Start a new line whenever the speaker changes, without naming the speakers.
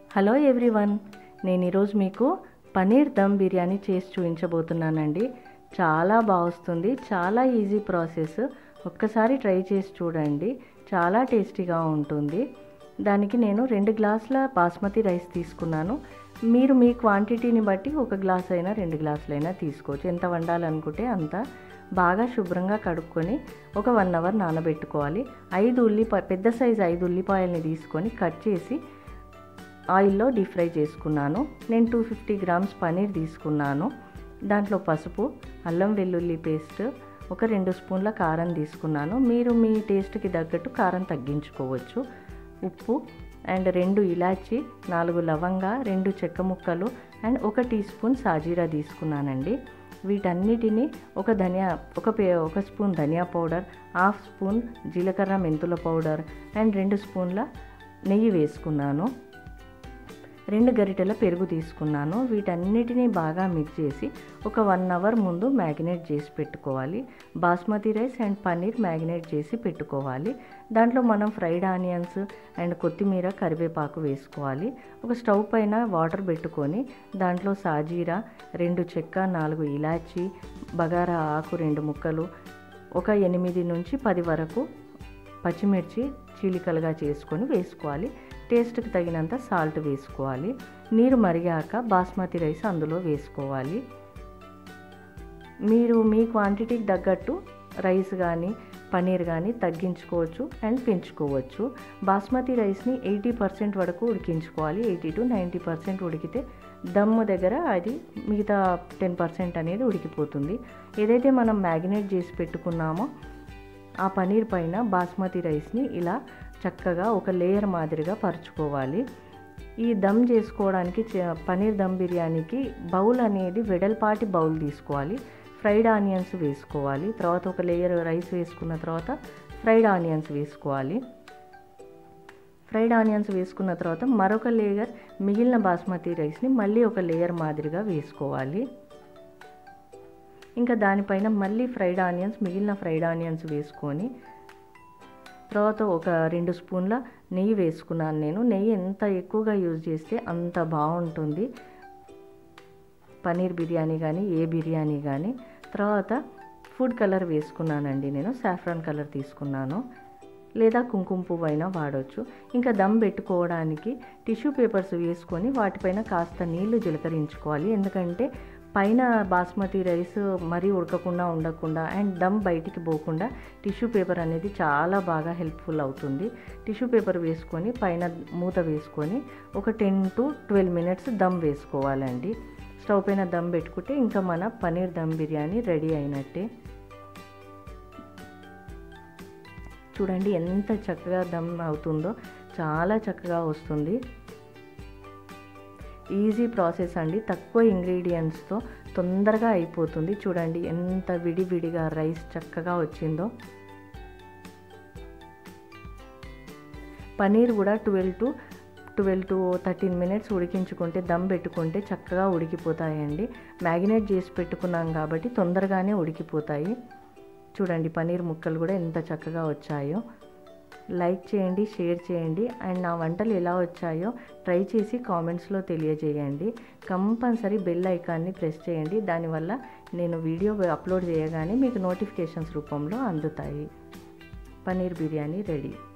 hello everyone నేను ఈరోజు మీకు పనీర్ దమ్ బిర్యానీ చేసి చూపించబోతున్నానండి చాలా బాగా వస్తుంది చాలా ఈజీ ప్రాసెస్ ఒక్కసారి ట్రై చేసి చూడండి చాలా టేస్టీగా ఉంటుంది దానికి నేను రెండు గ్లాసుల బాస్మతి రైస్ తీసుకున్నాను మీరు మీ క్వాంటిటీని బట్టి ఒక గ్లాస్ అయినా రెండు గ్లాసులైనా తీసుకోవచ్చు ఎంత వండాలనుకుంటే అంత బాగా శుభ్రంగా కడుక్కొని ఒక వన్ అవర్ నానబెట్టుకోవాలి ఐదు ఉల్లిపాయ పెద్ద సైజు ఐదు ఉల్లిపాయల్ని తీసుకొని కట్ చేసి ఆయిల్లో డీప్ ఫ్రై చేసుకున్నాను నేను టూ ఫిఫ్టీ గ్రామ్స్ పనీర్ తీసుకున్నాను దాంట్లో పసుపు అల్లం వెల్లుల్లి పేస్ట్ ఒక రెండు స్పూన్ల కారం తీసుకున్నాను మీరు మీ టేస్ట్కి తగ్గట్టు కారం తగ్గించుకోవచ్చు ఉప్పు అండ్ రెండు ఇలాచి నాలుగు లవంగా రెండు చెక్క ముక్కలు అండ్ ఒక టీ స్పూన్ సాజీరా తీసుకున్నానండి వీటన్నిటిని ఒక ధనియా ఒక పే ఒక స్పూన్ ధనియా పౌడర్ హాఫ్ స్పూన్ జీలకర్ర మెంతుల పౌడర్ అండ్ రెండు స్పూన్ల నెయ్యి వేసుకున్నాను రెండు గరిటెల పెరుగు తీసుకున్నాను వీటన్నిటిని బాగా మిక్స్ చేసి ఒక వన్ అవర్ ముందు మ్యాగినేట్ చేసి పెట్టుకోవాలి basmati rice and paneer marinate చేసి పెట్టుకోవాలి దాంట్లో మనం ఫ్రైడ్ ఆనియన్స్ అండ్ కొత్తిమీర కరివేపాకు వేసుకోవాలి ఒక స్టవ్ పైన వాటర్ పెట్టుకొని దాంట్లో సాజీరా రెండు చెక్క నాలుగు ఇలాచి బగారా ఆకు రెండు ముక్కలు ఒక ఎనిమిది నుంచి పది వరకు పచ్చిమిర్చి చీలికలుగా చేసుకొని వేసుకోవాలి టేస్ట్కి తగినంత సాల్ట్ వేసుకోవాలి నీరు మరిగాక బాస్మతి రైస్ అందులో వేసుకోవాలి మీరు మీ క్వాంటిటీకి తగ్గట్టు రైస్ కానీ పన్నీర్ కానీ తగ్గించుకోవచ్చు అండ్ పెంచుకోవచ్చు బాస్మతి రైస్ని ఎయిటీ పర్సెంట్ వరకు ఉడికించుకోవాలి ఎయిటీ టు నైంటీ పర్సెంట్ ఉడికితే దమ్ము దగ్గర అది మిగతా టెన్ పర్సెంట్ అనేది ఉడికిపోతుంది ఏదైతే మనం మ్యాగినేట్ చేసి పెట్టుకున్నామో ఆ పనీర్ పైన బాస్మతి రైస్ని ఇలా చక్కగా ఒక లేయర్ మాదిరిగా పరుచుకోవాలి ఈ దమ్ చేసుకోవడానికి పనీర్ దమ్ బిర్యానీకి బౌల్ అనేది వెడల్పాటి బౌల్ తీసుకోవాలి ఫ్రైడ్ ఆనియన్స్ వేసుకోవాలి తర్వాత ఒక లేయర్ రైస్ వేసుకున్న తర్వాత ఫ్రైడ్ ఆనియన్స్ వేసుకోవాలి ఫ్రైడ్ ఆనియన్స్ వేసుకున్న తర్వాత మరొక లేయర్ మిగిలిన బాస్మతి రైస్ని మళ్ళీ ఒక లేయర్ మాదిరిగా వేసుకోవాలి ఇంకా దానిపైన మళ్ళీ ఫ్రైడ్ ఆనియన్స్ మిగిలిన ఫ్రైడ్ ఆనియన్స్ వేసుకొని తర్వాత ఒక రెండు స్పూన్ల నెయ్యి వేసుకున్నాను నేను నెయ్యి ఎంత ఎక్కువగా యూజ్ చేస్తే అంత బాగుంటుంది పనీర్ బిర్యానీ కానీ ఏ బిర్యానీ కానీ తర్వాత ఫుడ్ కలర్ వేసుకున్నానండి నేను సాఫ్రాన్ కలర్ తీసుకున్నాను లేదా కుంకుమ పువ్వు అయినా వాడవచ్చు ఇంకా దమ్ పెట్టుకోవడానికి టిష్యూ పేపర్స్ వేసుకొని వాటిపైన కాస్త నీళ్లు జీలకరించుకోవాలి ఎందుకంటే పైన బాస్మతి రైస్ మరీ ఉడకకుండా ఉండకుండా అండ్ దమ్ బయటికి పోకుండా టిష్యూ పేపర్ అనేది చాలా బాగా హెల్ప్ఫుల్ అవుతుంది టిష్యూ పేపర్ వేసుకొని పైన మూత వేసుకొని ఒక ten to twelve minutes dum వేసుకోవాలండి స్టవ్ పైన దమ్ పెట్టుకుంటే ఇంకా మన పనీర్ దమ్ బిర్యానీ రెడీ అయినట్టే చూడండి ఎంత చక్కగా దమ్ అవుతుందో చాలా చక్కగా వస్తుంది ఈజీ ప్రాసెస్ అండి తక్కువ ఇంగ్రీడియంట్స్తో తొందరగా అయిపోతుంది చూడండి ఎంత విడివిడిగా రైస్ చక్కగా వచ్చిందో పనీర్ కూడా twelve to twelve to thirteen minutes ఉడికించుకుంటే దమ్ పెట్టుకుంటే చక్కగా ఉడికిపోతాయండి మ్యాగినేట్ చేసి పెట్టుకున్నాం కాబట్టి తొందరగానే ఉడికిపోతాయి చూడండి పనీర్ ముక్కలు కూడా ఎంత చక్కగా వచ్చాయో లైక్ చేయండి షేర్ చేయండి అండ్ నా వంటలు ఎలా వచ్చాయో ట్రై చేసి కామెంట్స్లో తెలియజేయండి కంపల్సరీ బెల్ ఐకాన్ని ప్రెస్ చేయండి దానివల్ల నేను వీడియో అప్లోడ్ చేయగానే మీకు నోటిఫికేషన్స్ రూపంలో అందుతాయి పనీర్ బిర్యానీ రెడీ